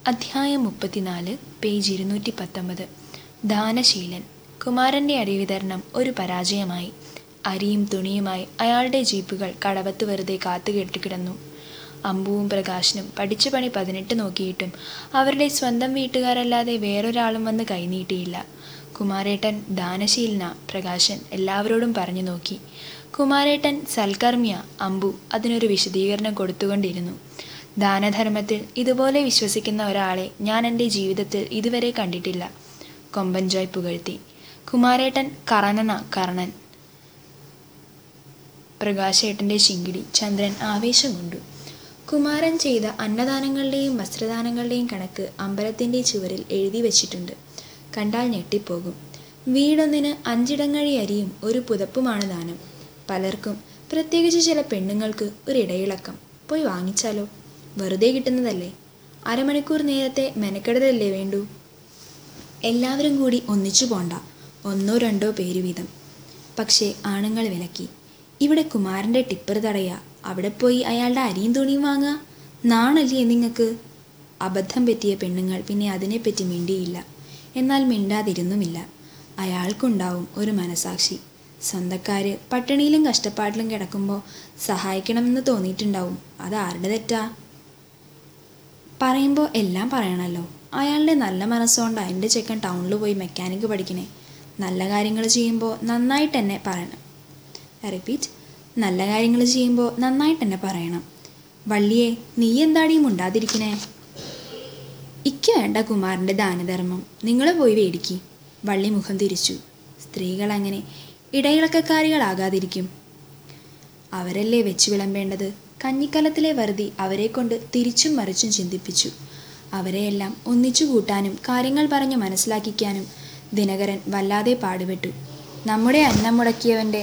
അധ്യായം മുപ്പത്തിനാല് പേജ് ഇരുന്നൂറ്റി പത്തൊമ്പത് ദാനശീലൻ കുമാരൻ്റെ അരിവിതരണം ഒരു പരാജയമായി അരിയും തുണിയുമായി അയാളുടെ ജീപ്പുകൾ കടവത്ത് വെറുതെ കാത്തുകെട്ടി കിടന്നു അമ്പുവും പ്രകാശനും പഠിച്ച പണി പതിനെട്ട് നോക്കിയിട്ടും അവരുടെ സ്വന്തം വീട്ടുകാരല്ലാതെ വേറൊരാളും വന്ന് കൈനീട്ടിയില്ല കുമാരേട്ടൻ ദാനശീലന പ്രകാശൻ എല്ലാവരോടും പറഞ്ഞു നോക്കി കുമാരേട്ടൻ സൽക്കർമ്മിയ അമ്പു അതിനൊരു വിശദീകരണം കൊടുത്തുകൊണ്ടിരുന്നു ദാനധർമ്മത്തിൽ ഇതുപോലെ വിശ്വസിക്കുന്ന ഒരാളെ ഞാൻ എൻ്റെ ജീവിതത്തിൽ ഇതുവരെ കണ്ടിട്ടില്ല കൊമ്പൻ ജോയ് പുകഴ്ത്തി കുമാരേട്ടൻ കറണന കർണൻ പ്രകാശേട്ടൻ്റെ ശിങ്കിടി ചന്ദ്രൻ ആവേശം കൊണ്ടു കുമാരൻ ചെയ്ത അന്നദാനങ്ങളുടെയും വസ്ത്രദാനങ്ങളുടെയും കണക്ക് അമ്പലത്തിൻ്റെ ചുവരിൽ എഴുതി വച്ചിട്ടുണ്ട് കണ്ടാൽ ഞെട്ടിപ്പോകും വീടൊന്നിന് അഞ്ചിടങ്ങഴി അരിയും ഒരു പുതപ്പുമാണ് ദാനം പലർക്കും പ്രത്യേകിച്ച് ചില പെണ്ണുങ്ങൾക്ക് ഒരു ഇടയിളക്കം പോയി വാങ്ങിച്ചാലോ വെറുതെ കിട്ടുന്നതല്ലേ അരമണിക്കൂർ നേരത്തെ മെനക്കെടലല്ലേ വേണ്ടൂ എല്ലാവരും കൂടി ഒന്നിച്ചു പോണ്ട ഒന്നോ രണ്ടോ പേര് വീതം പക്ഷേ ആണുങ്ങൾ വിലക്കി ഇവിടെ കുമാരൻ്റെ ടിപ്പർ തടയുക അവിടെ പോയി അയാളുടെ അരിയും തുണിയും വാങ്ങുക നാണല്ലേ നിങ്ങൾക്ക് അബദ്ധം പറ്റിയ പെണ്ണുങ്ങൾ പിന്നെ അതിനെപ്പറ്റി മിണ്ടിയില്ല എന്നാൽ മിണ്ടാതിരുന്നുമില്ല അയാൾക്കുണ്ടാവും ഒരു മനസാക്ഷി സ്വന്തക്കാര് പട്ടിണിയിലും കഷ്ടപ്പാടിലും കിടക്കുമ്പോൾ സഹായിക്കണമെന്ന് തോന്നിയിട്ടുണ്ടാവും അത് ആരുടെ തെറ്റാ പറയുമ്പോൾ എല്ലാം പറയണമല്ലോ അയാളുടെ നല്ല മനസ്സുകൊണ്ട് എൻ്റെ ചെക്കൻ ടൗണിൽ പോയി മെക്കാനിക്ക് പഠിക്കണേ നല്ല കാര്യങ്ങൾ ചെയ്യുമ്പോൾ നന്നായിട്ട് തന്നെ പറയണം റിപ്പീറ്റ് നല്ല കാര്യങ്ങൾ ചെയ്യുമ്പോൾ നന്നായിട്ട് തന്നെ പറയണം വള്ളിയെ നീ എന്താടി മുണ്ടാതിരിക്കണേ ഇക്ക് വേണ്ട കുമാരൻ്റെ ദാനധർമ്മം നിങ്ങൾ പോയി വേടിക്കി വള്ളി മുഖം തിരിച്ചു സ്ത്രീകൾ അങ്ങനെ ഇടയിളക്കക്കാരികളാകാതിരിക്കും അവരല്ലേ വെച്ച് വിളമ്പേണ്ടത് കഞ്ഞിക്കലത്തിലെ വറുതി അവരെ കൊണ്ട് തിരിച്ചും മറിച്ചും ചിന്തിപ്പിച്ചു അവരെയെല്ലാം ഒന്നിച്ചു കൂട്ടാനും കാര്യങ്ങൾ പറഞ്ഞു മനസ്സിലാക്കിക്കാനും ദിനകരൻ വല്ലാതെ പാടുപെട്ടു നമ്മുടെ അന്നം മുടക്കിയവൻ്റെ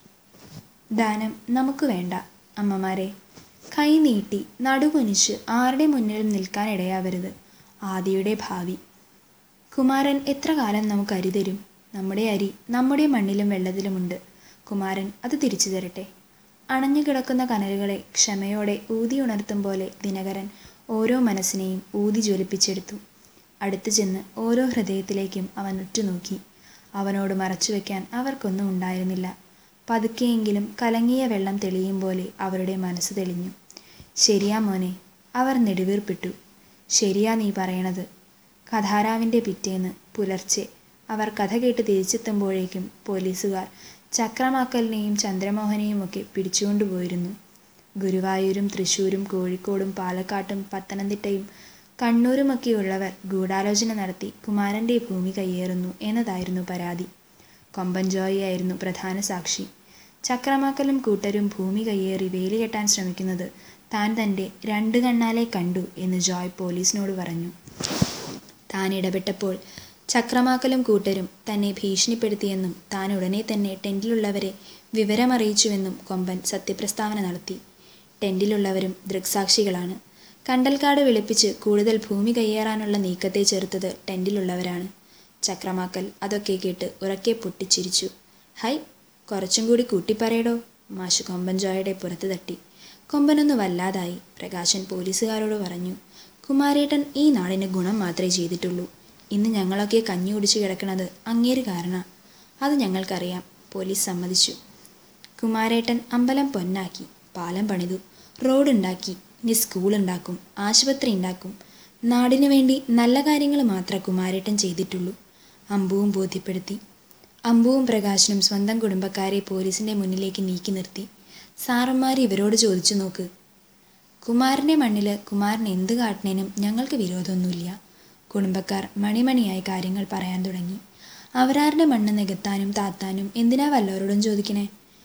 ദാനം നമുക്ക് വേണ്ട അമ്മമാരെ കൈ നീട്ടി നടുകുനിച്ച് ആരുടെ മുന്നിലും നിൽക്കാൻ ഇടയാവരുത് ആദിയുടെ ഭാവി കുമാരൻ എത്ര കാലം നമുക്ക് അരി തരും നമ്മുടെ അരി നമ്മുടെ മണ്ണിലും വെള്ളത്തിലുമുണ്ട് കുമാരൻ അത് തിരിച്ചു തരട്ടെ അണഞ്ഞു കിടക്കുന്ന കനലുകളെ ക്ഷമയോടെ ഊതി ഉണർത്തും പോലെ ദിനകരൻ ഓരോ മനസ്സിനെയും ഊതി ജ്വലിപ്പിച്ചെടുത്തു അടുത്തു ചെന്ന് ഓരോ ഹൃദയത്തിലേക്കും അവൻ ഉറ്റുനോക്കി അവനോട് മറച്ചുവെക്കാൻ അവർക്കൊന്നും ഉണ്ടായിരുന്നില്ല പതുക്കെയെങ്കിലും കലങ്ങിയ വെള്ളം തെളിയും പോലെ അവരുടെ മനസ്സ് തെളിഞ്ഞു ശരിയാ മോനെ അവർ നെടുവീർപ്പിട്ടു ശരിയാ നീ പറയണത് കഥാരാവിൻ്റെ പിറ്റേന്ന് പുലർച്ചെ അവർ കഥ കേട്ട് തിരിച്ചെത്തുമ്പോഴേക്കും പോലീസുകാർ ചക്രമാക്കലിനെയും ചന്ദ്രമോഹനെയും ഒക്കെ പിടിച്ചുകൊണ്ടുപോയിരുന്നു ഗുരുവായൂരും തൃശ്ശൂരും കോഴിക്കോടും പാലക്കാട്ടും പത്തനംതിട്ടയും കണ്ണൂരുമൊക്കെയുള്ളവർ ഗൂഢാലോചന നടത്തി കുമാരൻ്റെ ഭൂമി കയ്യേറുന്നു എന്നതായിരുന്നു പരാതി കൊമ്പൻ ജോയിയായിരുന്നു പ്രധാന സാക്ഷി ചക്രമാക്കലും കൂട്ടരും ഭൂമി കയ്യേറി വേലി കെട്ടാൻ ശ്രമിക്കുന്നത് താൻ തൻ്റെ രണ്ട് കണ്ണാലെ കണ്ടു എന്ന് ജോയ് പോലീസിനോട് പറഞ്ഞു താൻ ഇടപെട്ടപ്പോൾ ചക്രമാക്കലും കൂട്ടരും തന്നെ ഭീഷണിപ്പെടുത്തിയെന്നും താൻ ഉടനെ തന്നെ ടെൻറ്റിലുള്ളവരെ വിവരമറിയിച്ചുവെന്നും കൊമ്പൻ സത്യപ്രസ്താവന നടത്തി ടെൻറ്റിലുള്ളവരും ദൃക്സാക്ഷികളാണ് കണ്ടൽക്കാട് വിളിപ്പിച്ച് കൂടുതൽ ഭൂമി കയ്യേറാനുള്ള നീക്കത്തെ ചെറുത്തത് ടെൻറ്റിലുള്ളവരാണ് ചക്രമാക്കൽ അതൊക്കെ കേട്ട് ഉറക്കെ പൊട്ടിച്ചിരിച്ചു ഹൈ കുറച്ചും കൂടി കൂട്ടിപ്പറയടോ മാഷ് കൊമ്പൻ ജോയുടെ പുറത്ത് തട്ടി കൊമ്പനൊന്ന് വല്ലാതായി പ്രകാശൻ പോലീസുകാരോട് പറഞ്ഞു കുമാരേട്ടൻ ഈ നാടിന് ഗുണം മാത്രമേ ചെയ്തിട്ടുള്ളൂ ഇന്ന് ഞങ്ങളൊക്കെ കഞ്ഞി കുടിച്ചു കിടക്കണത് അങ്ങേര് കാരണ അത് ഞങ്ങൾക്കറിയാം പോലീസ് സമ്മതിച്ചു കുമാരേട്ടൻ അമ്പലം പൊന്നാക്കി പാലം പണിതു റോഡുണ്ടാക്കി ഇനി സ്കൂൾ ഉണ്ടാക്കും ആശുപത്രി ഉണ്ടാക്കും നാടിനു വേണ്ടി നല്ല കാര്യങ്ങൾ മാത്രമേ കുമാരേട്ടൻ ചെയ്തിട്ടുള്ളൂ അമ്പുവും ബോധ്യപ്പെടുത്തി അമ്പുവും പ്രകാശനും സ്വന്തം കുടുംബക്കാരെ പോലീസിൻ്റെ മുന്നിലേക്ക് നീക്കി നിർത്തി സാറന്മാർ ഇവരോട് ചോദിച്ചു നോക്ക് കുമാരൻ്റെ മണ്ണിൽ കുമാരൻ എന്ത് കാട്ടണേനും ഞങ്ങൾക്ക് വിരോധമൊന്നുമില്ല കുടുംബക്കാർ മണിമണിയായി കാര്യങ്ങൾ പറയാൻ തുടങ്ങി അവരാരുടെ മണ്ണ് നികത്താനും താത്താനും എന്തിനാ വല്ലവരോടും ചോദിക്കണേ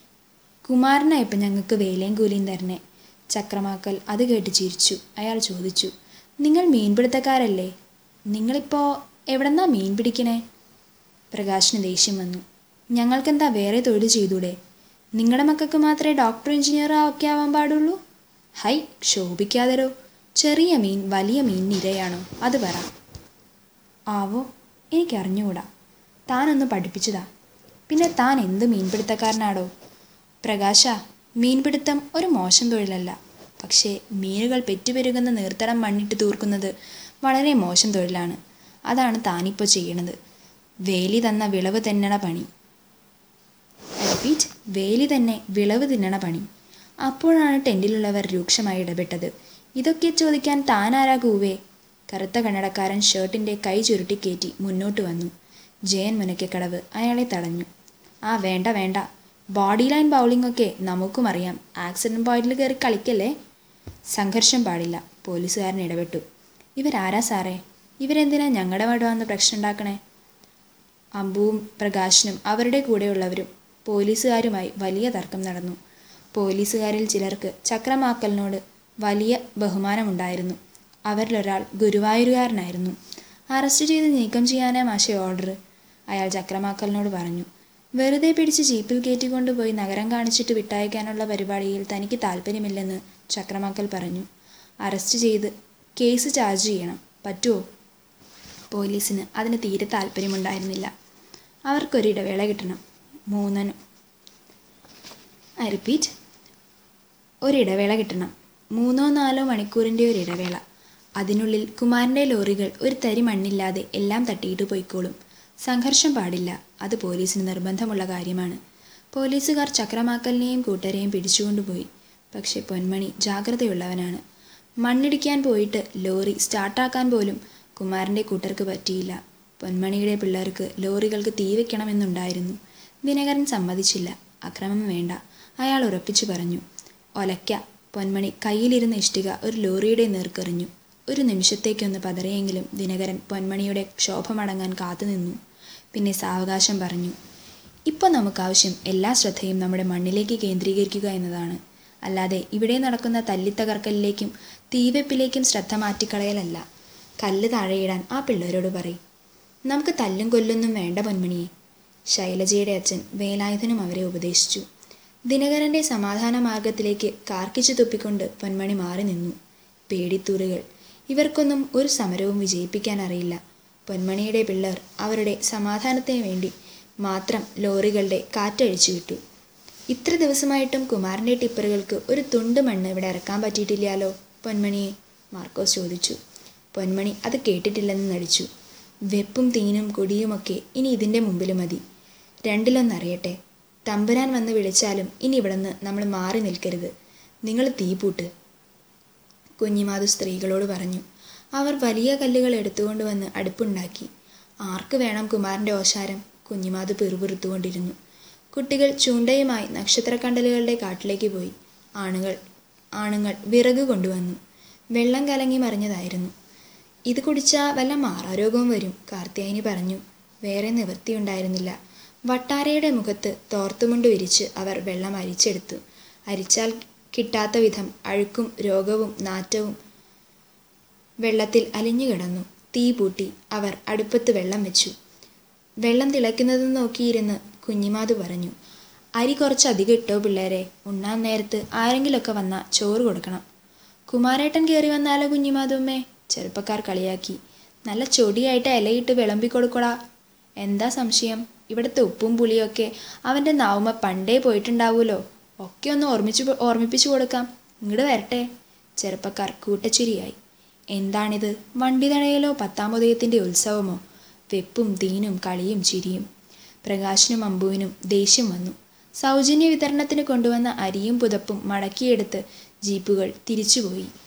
കുമാരനാ ഇപ്പം ഞങ്ങൾക്ക് വേലയും കൂലിയും തരണേ ചക്രമാക്കൽ അത് കേട്ട് ചിരിച്ചു അയാൾ ചോദിച്ചു നിങ്ങൾ മീൻപിടുത്തക്കാരല്ലേ നിങ്ങളിപ്പോൾ എവിടെന്നാ മീൻ പിടിക്കണേ പ്രകാശിന് ദേഷ്യം വന്നു ഞങ്ങൾക്കെന്താ വേറെ തൊഴിൽ ചെയ്തൂടെ നിങ്ങളുടെ മക്കൾക്ക് മാത്രമേ ഡോക്ടർ എഞ്ചിനീയർ ഒക്കെ ആവാൻ പാടുള്ളൂ ഹൈ ക്ഷോഭിക്കാതരോ ചെറിയ മീൻ വലിയ മീൻ ഇരയാണോ അത് പറ ആവോ എനിക്കറിഞ്ഞുകൂടാ താനൊന്ന് പഠിപ്പിച്ചതാ പിന്നെ താൻ എന്ത് മീൻപിടുത്തക്കാരനാടോ പ്രകാശ മീൻപിടുത്തം ഒരു മോശം തൊഴിലല്ല പക്ഷേ മീനുകൾ പെറ്റുപെരുകുന്ന നീർത്തടം മണ്ണിട്ട് തൂർക്കുന്നത് വളരെ മോശം തൊഴിലാണ് അതാണ് താനിപ്പോൾ ചെയ്യണത് വേലി തന്ന വിളവ് തിന്നണ പണി റിപ്പീറ്റ് വേലി തന്നെ വിളവ് തിന്നണ പണി അപ്പോഴാണ് ടെൻറ്റിലുള്ളവർ രൂക്ഷമായി ഇടപെട്ടത് ഇതൊക്കെ ചോദിക്കാൻ താനാരാ കൂവേ കറുത്ത കണ്ണടക്കാരൻ ഷർട്ടിൻ്റെ കൈ ചുരുട്ടി കയറ്റി മുന്നോട്ട് വന്നു ജയൻ മുനക്കക്കടവ് അയാളെ തടഞ്ഞു ആ വേണ്ട വേണ്ട ബോഡി ലൈൻ ബൗളിംഗ് ഒക്കെ നമുക്കും അറിയാം ആക്സിഡൻറ്റ് പോയിന്റിൽ കയറി കളിക്കല്ലേ സംഘർഷം പാടില്ല പോലീസുകാരൻ ഇടപെട്ടു ഇവരാരാ സാറേ ഇവരെന്തിനാ ഞങ്ങളുടെ വട വന്ന് പ്രശ്നം ഉണ്ടാക്കണേ അമ്പുവും പ്രകാശനും അവരുടെ കൂടെയുള്ളവരും പോലീസുകാരുമായി വലിയ തർക്കം നടന്നു പോലീസുകാരിൽ ചിലർക്ക് ചക്രമാക്കലിനോട് വലിയ ബഹുമാനമുണ്ടായിരുന്നു അവരിലൊരാൾ ഗുരുവായൂരുകാരനായിരുന്നു അറസ്റ്റ് ചെയ്ത് നീക്കം ചെയ്യാനാ മാഷെ ഓർഡർ അയാൾ ചക്രമാക്കലിനോട് പറഞ്ഞു വെറുതെ പിടിച്ച് ജീപ്പിൽ കയറ്റിക്കൊണ്ടുപോയി നഗരം കാണിച്ചിട്ട് വിട്ടയക്കാനുള്ള പരിപാടിയിൽ തനിക്ക് താല്പര്യമില്ലെന്ന് ചക്രമാക്കൽ പറഞ്ഞു അറസ്റ്റ് ചെയ്ത് കേസ് ചാർജ് ചെയ്യണം പറ്റുമോ പോലീസിന് അതിന് തീരെ താല്പര്യമുണ്ടായിരുന്നില്ല അവർക്കൊരിടവേള കിട്ടണം മൂന്നന് ഐ റിപ്പീറ്റ് ഒരിടവേള കിട്ടണം മൂന്നോ നാലോ മണിക്കൂറിൻ്റെ ഒരു ഇടവേള അതിനുള്ളിൽ കുമാരൻ്റെ ലോറികൾ ഒരു തരി മണ്ണില്ലാതെ എല്ലാം തട്ടിയിട്ട് പോയിക്കോളും സംഘർഷം പാടില്ല അത് പോലീസിന് നിർബന്ധമുള്ള കാര്യമാണ് പോലീസുകാർ ചക്രമാക്കലിനെയും കൂട്ടരെയും പിടിച്ചുകൊണ്ടുപോയി പക്ഷെ പൊന്മണി ജാഗ്രതയുള്ളവനാണ് മണ്ണിടിക്കാൻ പോയിട്ട് ലോറി സ്റ്റാർട്ടാക്കാൻ പോലും കുമാരൻ്റെ കൂട്ടർക്ക് പറ്റിയില്ല പൊന്മണിയുടെ പിള്ളേർക്ക് ലോറികൾക്ക് തീ വെക്കണമെന്നുണ്ടായിരുന്നു ദിനകരൻ സമ്മതിച്ചില്ല അക്രമം വേണ്ട അയാൾ ഉറപ്പിച്ചു പറഞ്ഞു ഒലയ്ക്ക പൊന്മണി കയ്യിലിരുന്ന ഇഷ്ടിക ഒരു ലോറിയുടെ നേർക്കെറിഞ്ഞു ഒരു നിമിഷത്തേക്കൊന്ന് പതറിയെങ്കിലും ദിനകരൻ പൊന്മണിയുടെ ക്ഷോഭമടങ്ങാൻ കാത്തുനിന്നു പിന്നെ സാവകാശം പറഞ്ഞു ഇപ്പോൾ നമുക്കാവശ്യം എല്ലാ ശ്രദ്ധയും നമ്മുടെ മണ്ണിലേക്ക് കേന്ദ്രീകരിക്കുക എന്നതാണ് അല്ലാതെ ഇവിടെ നടക്കുന്ന തല്ലിത്തകർക്കലിലേക്കും തീവെപ്പിലേക്കും ശ്രദ്ധ മാറ്റിക്കളയലല്ല കല്ല് താഴെയിടാൻ ആ പിള്ളേരോട് പറയും നമുക്ക് തല്ലും കൊല്ലൊന്നും വേണ്ട പൊന്മണിയെ ശൈലജയുടെ അച്ഛൻ വേലായുധനും അവരെ ഉപദേശിച്ചു ദിനകരൻ്റെ സമാധാന മാർഗത്തിലേക്ക് കാർക്കിച്ചു തുപ്പിക്കൊണ്ട് പൊന്മണി മാറി നിന്നു പേടിത്തൂറുകൾ ഇവർക്കൊന്നും ഒരു സമരവും വിജയിപ്പിക്കാൻ അറിയില്ല പൊന്മണിയുടെ പിള്ളേർ അവരുടെ സമാധാനത്തിന് വേണ്ടി മാത്രം ലോറികളുടെ കാറ്റഴിച്ചു വിട്ടു ഇത്ര ദിവസമായിട്ടും കുമാരൻ്റെ ടിപ്പറുകൾക്ക് ഒരു തുണ്ട് മണ്ണ് ഇവിടെ ഇറക്കാൻ പറ്റിയിട്ടില്ലല്ലോ പൊന്മണിയെ മാർക്കോസ് ചോദിച്ചു പൊന്മണി അത് കേട്ടിട്ടില്ലെന്ന് നടിച്ചു വെപ്പും തീനും കൊടിയുമൊക്കെ ഇനി ഇതിൻ്റെ മുമ്പിൽ മതി രണ്ടിലൊന്നറിയട്ടെ തമ്പുരാൻ വന്ന് വിളിച്ചാലും ഇനി ഇവിടുന്ന് നമ്മൾ മാറി നിൽക്കരുത് നിങ്ങൾ തീപൂട്ട് കുഞ്ഞിമാതു സ്ത്രീകളോട് പറഞ്ഞു അവർ വലിയ കല്ലുകൾ എടുത്തുകൊണ്ട് വന്ന് അടുപ്പുണ്ടാക്കി ആർക്ക് വേണം കുമാരൻ്റെ ഓശാരം കുഞ്ഞിമാതു പിറുപിറുത്തുകൊണ്ടിരുന്നു കുട്ടികൾ ചൂണ്ടയുമായി നക്ഷത്രക്കണ്ടലുകളുടെ കാട്ടിലേക്ക് പോയി ആണുങ്ങൾ ആണുങ്ങൾ വിറക് കൊണ്ടുവന്നു വെള്ളം കലങ്ങി മറിഞ്ഞതായിരുന്നു ഇത് കുടിച്ചാൽ വല്ല മാറാരോഗവും വരും കാർത്തിയായനി പറഞ്ഞു വേറെ നിവൃത്തിയുണ്ടായിരുന്നില്ല വട്ടാരയുടെ മുഖത്ത് തോർത്തുമുണ്ട് വിരിച്ച് അവർ വെള്ളം അരിച്ചെടുത്തു അരിച്ചാൽ കിട്ടാത്ത വിധം അഴുക്കും രോഗവും നാറ്റവും വെള്ളത്തിൽ അലിഞ്ഞു കിടന്നു തീ പൂട്ടി അവർ അടുപ്പത്ത് വെള്ളം വെച്ചു വെള്ളം തിളയ്ക്കുന്നത് നോക്കിയിരുന്ന് കുഞ്ഞിമാതു പറഞ്ഞു അരി കുറച്ച് അധികം ഇട്ടോ പിള്ളേരെ ഉണ്ണാൻ നേരത്ത് ആരെങ്കിലുമൊക്കെ വന്നാൽ ചോറ് കൊടുക്കണം കുമാരേട്ടൻ കയറി വന്നാലോ കുഞ്ഞിമാതുമ്മേ ചെറുപ്പക്കാർ കളിയാക്കി നല്ല ചൊടിയായിട്ട് ഇലയിട്ട് വിളമ്പി കൊടുക്കടാ എന്താ സംശയം ഇവിടുത്തെ ഉപ്പും പുളിയൊക്കെ അവൻ്റെ നാവുമ്മ പണ്ടേ പോയിട്ടുണ്ടാവുമല്ലോ ഒക്കെ ഒന്ന് ഓർമ്മിച്ചു ഓർമ്മിപ്പിച്ചു കൊടുക്കാം ഇങ്ങോട്ട് വരട്ടെ ചെറുപ്പക്കാർ കൂട്ടച്ചിരിയായി എന്താണിത് വണ്ടിതടയിലോ പത്താമുദയത്തിൻ്റെ ഉത്സവമോ വെപ്പും തീനും കളിയും ചിരിയും പ്രകാശിനും അമ്പുവിനും ദേഷ്യം വന്നു സൗജന്യ വിതരണത്തിന് കൊണ്ടുവന്ന അരിയും പുതപ്പും മടക്കിയെടുത്ത് ജീപ്പുകൾ തിരിച്ചുപോയി